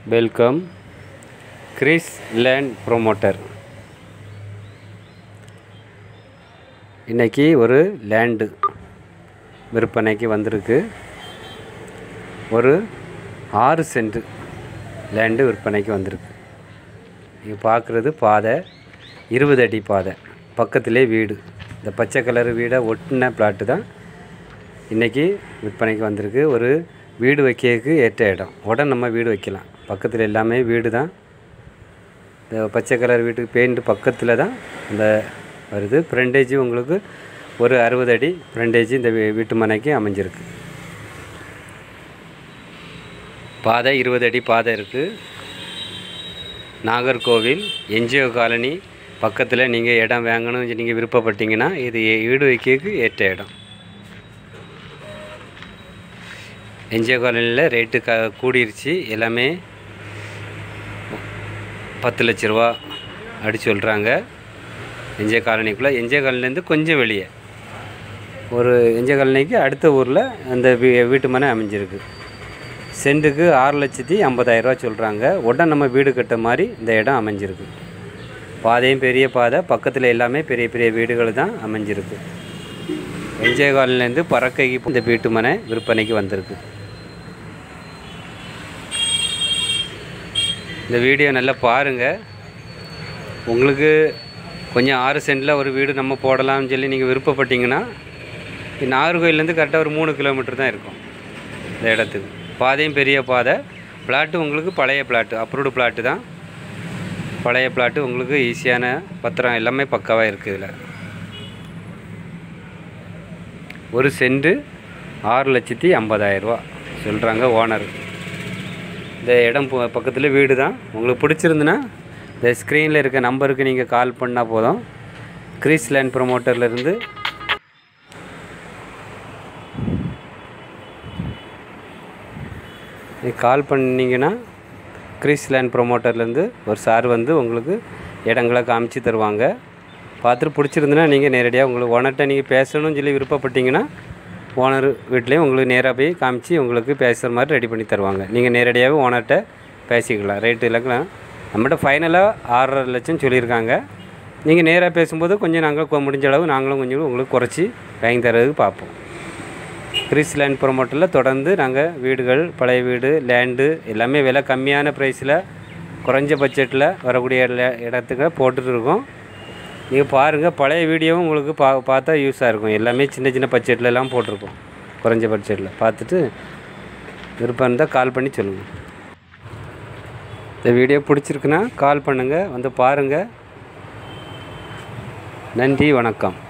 welcome Chris land promoter இன்றைக்கி ஒரு land விற்பனைக்கு வந்திருக்கு ஒரு ஆறு சென்ட் லேண்டு விற்பனைக்கு வந்திருக்கு நீங்கள் பார்க்குறது பாதை இருபது அடி பாதை பக்கத்திலே வீடு இந்த பச்சை கலர் வீடை ஒட்டின பிளாட்டு தான் இன்றைக்கி விற்பனைக்கு வந்திருக்கு ஒரு வீடு வைக்கிறதுக்கு ஏற்ற இடம் உடனே நம்ம வீடு வைக்கலாம் பக்கத்தில் எல்லாமே வீடு தான் இந்த பச்சை கலர் வீட்டுக்கு பெயிண்ட் பக்கத்தில் தான் இந்த வருது ஃப்ரண்டேஜ் உங்களுக்கு ஒரு அறுபது அடி ஃப்ரண்டேஜ் இந்த வீ- வீட்டு மனைக்கு அமைஞ்சிருக்கு பாதை இருபது அடி பாதை இருக்குது நாகர்கோவில் என்ஜிஓ காலனி பக்கத்தில் நீங்கள் இடம் வாங்கணும்னு நீங்கள் விருப்பப்பட்டீங்கன்னா இது எ- வீடு வைக்கிறதுக்கு ஏற்ற இடம் என்ஜிஓ காலனியில் ரேட்டு க கூடிருச்சு எல்லாமே பத்து லட்ச ரூபா அடி சொல்கிறாங்க என்ஜிஓ காலனிக்குள்ளே என்ஜிஓ காலனிலேருந்து கொஞ்சம் வெளியே ஒரு என்ஜிஓ காலனிக்கு அடுத்த ஊரில் அந்த வீ வீட்டு மனை அமைஞ்சிருக்கு சென்ட்டுக்கு ஆறு லட்சத்தி ஐம்பதாயிரரூவா சொல்கிறாங்க உடனே நம்ம வீடு கட்ட மாதிரி இந்த இடம் அமைஞ்சிருக்கு பாதையும் பெரிய பாதை பக்கத்தில் எல்லாமே பெரிய பெரிய வீடுகள் தான் அமைஞ்சிருக்கு என்ஜே காலனிலேருந்து பறக்கைக்கு இந்த வீட்டு மனை விற்பனைக்கு வந்திருக்கு இந்த வீடியோ நல்லா பாருங்கள் உங்களுக்கு கொஞ்சம் ஆறு சென்டில் ஒரு வீடு நம்ம போடலாம்னு சொல்லி நீங்கள் விருப்பப்பட்டீங்கன்னா நாகர்கோயிலேருந்து கரெக்டாக ஒரு மூணு கிலோமீட்டர் தான் இருக்கும் இந்த இடத்துக்கு பாதையும் பெரிய பாதை பிளாட்டு உங்களுக்கு பழைய பிளாட்டு அப்ரூவ்டு பிளாட்டு தான் பழைய பிளாட்டு உங்களுக்கு ஈஸியான பத்திரம் எல்லாமே பக்காவாக இருக்குது இதில் ஒரு சென்ட்டு ஆறு லட்சத்தி ஐம்பதாயிரரூவா சொல்கிறாங்க ஓனர் இந்த இடம் பு- பக்கத்தில் வீடு தான் உங்களுக்கு பிடிச்சிருந்துன்னா இந்த ஸ்க்ரீனில் இருக்க நம்பருக்கு நீங்கள் கால் பண்ணால் போதும் கிரீஸ் லேண்ட் ப்ரொமோட்டர்லேருந்து நீங்கள் கால் பண்ணீங்கன்னா கிரீஸ் லேண்ட் ப்ரொமோட்டர்லேருந்து ஒரு சார் வந்து உங்களுக்கு இடங்களை காமிச்சு தருவாங்க பார்த்துட்டு பிடிச்சிருந்துன்னா நீங்கள் நேரடியாக உங்களுக்கு ஓனர்கிட்ட நீங்கள் பேசணும்னு சொல்லி விருப்பப்பட்டீங்கன்னா ஓனர் வீட்லேயும் உங்களுக்கு நேராக போய் காமிச்சு உங்களுக்கு பேசுகிற மாதிரி ரெடி பண்ணி தருவாங்க நீங்கள் நேரடியாகவே ஓனர்கிட்ட பேசிக்கலாம் ரேட்டு இலக்கலாம் நம்மகிட்ட ஃபைனலாக ஆறரை லட்சம் சொல்லியிருக்காங்க நீங்கள் நேராக பேசும்போது கொஞ்சம் நாங்கள் கொ- முடிஞ்ச அளவு நாங்களும் கொஞ்சம் உங்களுக்கு குறைச்சி வாங்கி தரதுக்கு பார்ப்போம் கிறிஸ் லேண்ட் ப்ரொமோட்டரில் தொடர்ந்து நாங்கள் வீடுகள் பழைய வீடு லேண்டு எல்லாமே விலை கம்மியான ப்ரைஸில் குறைஞ்ச பட்ஜெட்டில் வரக்கூடிய லே- இடத்துக்கு போட்டுட்டு இருக்கோம் நீங்கள் பாருங்கள் பழைய வீடியோவும் உங்களுக்கு பா பார்த்தா யூஸாக இருக்கும் எல்லாமே சின்ன சின்ன பட்ஜெட்ல எல்லாம் போட்டிருக்கோம் குறைஞ்ச பட்ஜெட்டில் பார்த்துட்டு விருப்பம் இருந்தால் கால் பண்ணி சொல்லுங்கள் இந்த வீடியோ பிடிச்சிருக்குன்னா கால் பண்ணுங்கள் வந்து பாருங்கள் நன்றி வணக்கம்